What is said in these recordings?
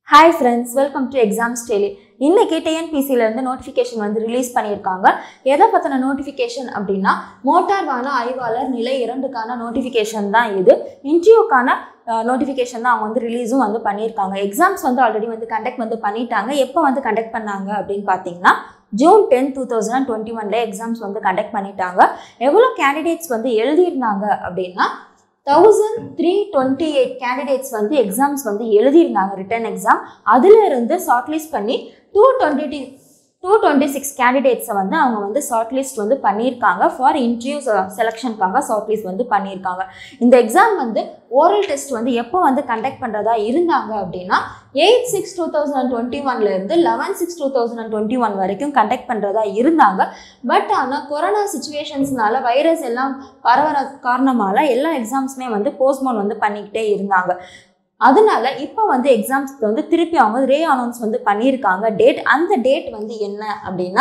hi friends welcome to exams daily இன்னைக்கு டிஎன்பிசியிலேருந்து notification வந்து ரிலீஸ் பண்ணியிருக்காங்க எதை பற்றின நோட்டிஃபிகேஷன் அப்படின்னா மோட்டார் வாகன ஆய்வாளர் நிலை இரண்டுக்கான நோட்டிஃபிகேஷன் தான் இது இன்டர்வியூக்கான நோட்டிஃபிகேஷன் தான் அவங்க வந்து ரிலீஸும் வந்து பண்ணியிருக்காங்க எக்ஸாம்ஸ் வந்து ஆல்ரெடி வந்து கண்டக்ட் வந்து பண்ணிட்டாங்க எப்போ வந்து கண்டக்ட் பண்ணாங்க அப்படின்னு பார்த்தீங்கன்னா June ten two thousand twenty ஒனில் எக்ஸாம்ஸ் வந்து கண்டக்ட் பண்ணிட்டாங்க எவ்வளோ கேண்டிடேட்ஸ் வந்து எழுதியிருந்தாங்க அப்படின்னா thousand three twenty eight candidates வந்து எக்ஸாம்ஸ் வந்து எழுதியிருந்தாங்க ரிட்டன் எக்ஸாம் அதில் இருந்து ஷார்ட்லிஸ்ட் பண்ணி two twenty two twenty six கேண்டிடேட்ஸை வந்து அவங்க வந்து ஷார்ட்லிஸ்ட் வந்து பண்ணியிருக்காங்க ஃபார் இன்டர்வியூ செலெக்ஷனுக்காக ஷார்ட்லிஸ்ட் வந்து பண்ணியிருக்காங்க இந்த எக்ஸாம் வந்து ஓரல் டெஸ்ட் வந்து எப்போ வந்து கண்டக்ட் பண்ணுறதா இருந்தாங்க அப்படின்னா eight six two thousand twenty ஒன்லேருந்து eleven six two thousand twenty one வரைக்கும் கண்டக்ட் பண்ணுறதா இருந்தாங்க பட் ஆனால் கொரோனா சுச்சுவேஷன்ஸ்னால வைரஸ் எல்லாம் பரவற காரணமால எல்லா எக்ஸாம்ஸுமே வந்து போஸ்ட்போன் வந்து பண்ணிக்கிட்டே இருந்தாங்க அதனால இப்போ வந்து எக்ஸாம்ஸ்க்கு வந்து திருப்பி அவங்க ரே அனௌன்ஸ் வந்து பண்ணியிருக்காங்க டேட் அந்த டேட் வந்து என்ன அப்படின்னா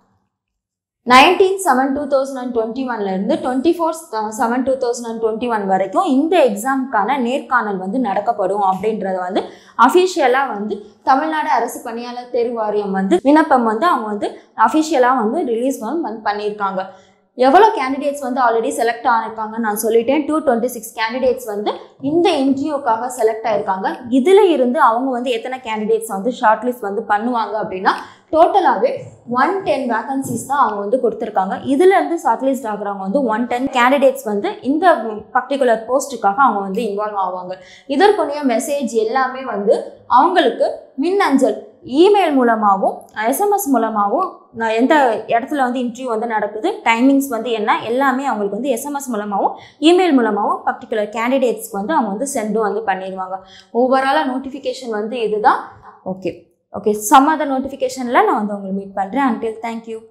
nineteen seven two thousand and twenty ஒன்லேருந்து twenty four seven two thousand and twenty one வரைக்கும் இந்த எக்ஸாமுக்கான நேர்காணல் வந்து நடக்கப்படும் அப்படின்றத வந்து அஃபிஷியலாக வந்து தமிழ்நாடு அரசு பணியாளர் தேர்வு வாரியம் வந்து விண்ணப்பம் வந்து அவங்க வந்து அஃபிஷியலாக வந்து ரிலீஸ் வந்து பண்ணியிருக்காங்க எவ்வளோ கேண்டிடேட்ஸ் வந்து ஆல்ரெடி செலக்ட் ஆகிருக்காங்க நான் சொல்லிட்டேன் டூ டுவெண்ட்டி சிக்ஸ் கேண்டிடேட்ஸ் வந்து இந்த இன்டர்வியூக்காக செலக்ட் ஆயிருக்காங்க இதில் இருந்து அவங்க வந்து எத்தனை கேண்டிடேட்ஸ் வந்து ஷார்ட் லிஸ்ட் வந்து பண்ணுவாங்க அப்படின்னா டோட்டலாகவே ஒன் டென் வேகன்சிஸ் தான் அவங்க வந்து கொடுத்துருக்காங்க இதுலேருந்து ஷார்ட் லிஸ்ட் ஆகுறவங்க வந்து ஒன் டென் கேண்டிடேட்ஸ் வந்து இந்த பர்டிகுலர் போஸ்ட்டுக்காக அவங்க வந்து இன்வால்வ் ஆவாங்க இதற்குரிய மெசேஜ் எல்லாமே வந்து அவங்களுக்கு மின்னஞ்சல் இமெயில் மூலமாகவும் எஸ்எம்எஸ் மூலமாகவும் நான் எந்த இடத்துல வந்து இன்டர்வியூ வந்து நடக்குது டைமிங்ஸ் வந்து என்ன எல்லாமே அவங்களுக்கு வந்து எஸ்எம்எஸ் மூலமாகவும் இமெயில் மூலமாகவும் பர்டிகுலர் கேண்டிடேட்ஸ்க்கு வந்து அவங்க வந்து சென்டும் வந்து பண்ணிடுவாங்க ஓவராலாக நோட்டிஃபிகேஷன் வந்து இதுதான் ஓகே ஓகே சம் அதர் நோட்டிஃபிகேஷனில் நான் வந்து உங்களை மீட் பண்ணுறேன் அன்டில் தேங்க்யூ